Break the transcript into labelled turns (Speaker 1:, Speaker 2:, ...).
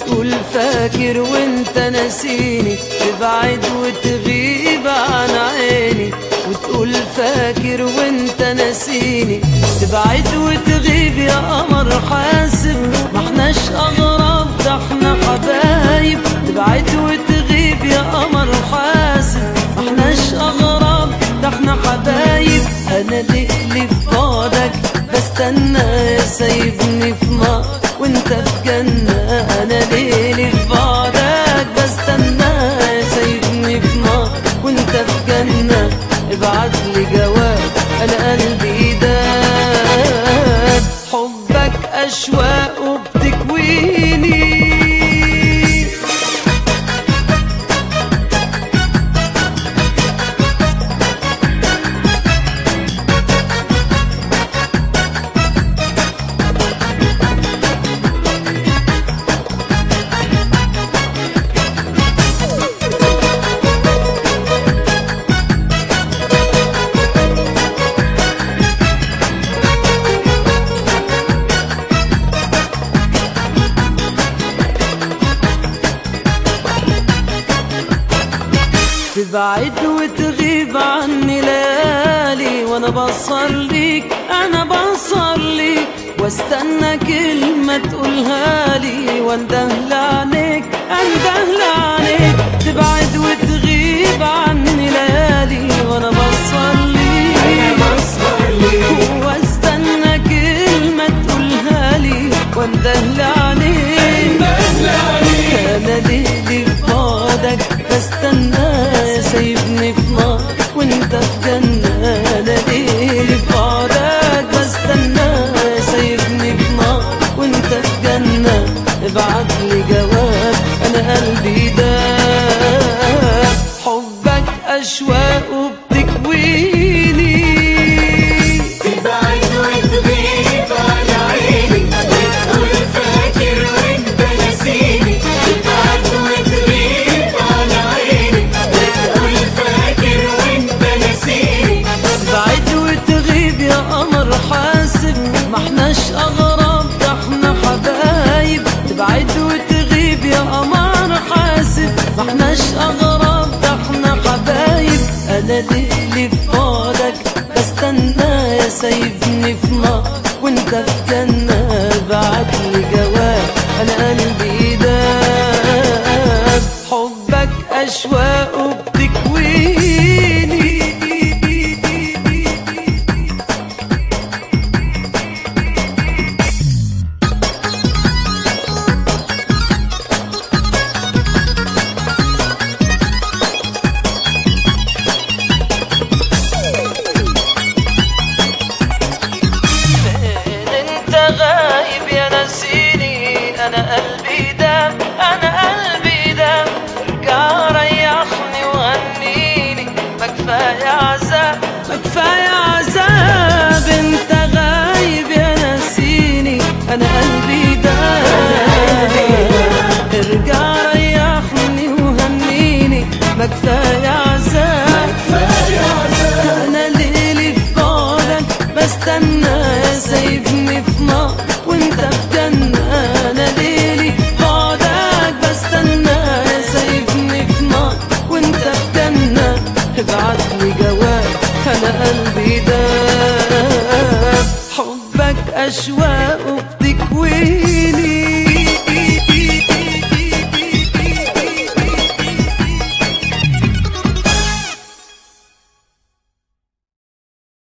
Speaker 1: وتقول فاكر وانت ناسيني تبعد وتغيب عن عيني وتقول فاكر وانت ناسيني تبعد وتغيب يا قمر حاسب ما احناش اغراب ده احنا حبايب تبعد وتغيب يا قمر حاسب ما احناش اغراب ده احنا حبايب انا ليلي في بعدك بستنى سايبني في نار وانت في جنة انا ليلي في بعدك بستنى سايبني في نار وانت في جنة ابعت لي جواب انا قلبي داب حبك اشواق وبتكويني تبعد وتغيب عني ليالي وانا بصليك انا بصليك واستنى كلمة تقولها لي واندهل عليك اندهل عليك تبعد وتغيب عني ليالي وانا بصليك واستنى كلمة تقولها لي واندهل عليك انا ليلي في بعدك بستنى سايبني في نار وانت في جنة انا ليلي في بعدك بستنى سايبني في نار وانت في جنة ابعت لي جواب انا قلبي داب حبك اشواق وبتكويني
Speaker 2: تبعد وتغيب على عيني وتقول فاكر وانت ناسيني تبعد وتغيب على عيني وتقول فاكر وانت ناسيني
Speaker 1: بعد وتغيب يا قمر حاسب ما احناش اغراب ده احنا حبايب تبعد وتغيب يا قمر حاسب ما احناش اغراب ده احنا حبايب انا ليلي في بعدك بستنى يا سايبني في نار وانت في جنة بعت لي جواب انا قلبي داب حبك اشواق وبتكويني انت غايب يا نسيني انا قلبي دام انا قلبي دام ارجع ريحني وهنيني ما كفايه عذاب ما كفايه عذاب انت غايب يا نسيني انا قلبي دام ارجع ريحني وهنيني ما كفايه عذاب انا ليلي في بعدك بستنى سايبني في نار وانت في جنة انا ليلي في بعدك بستنى سايبني في نار وانت في جنة ابعت لي جواب انا قلبي داب حبك اشواق وبتكويني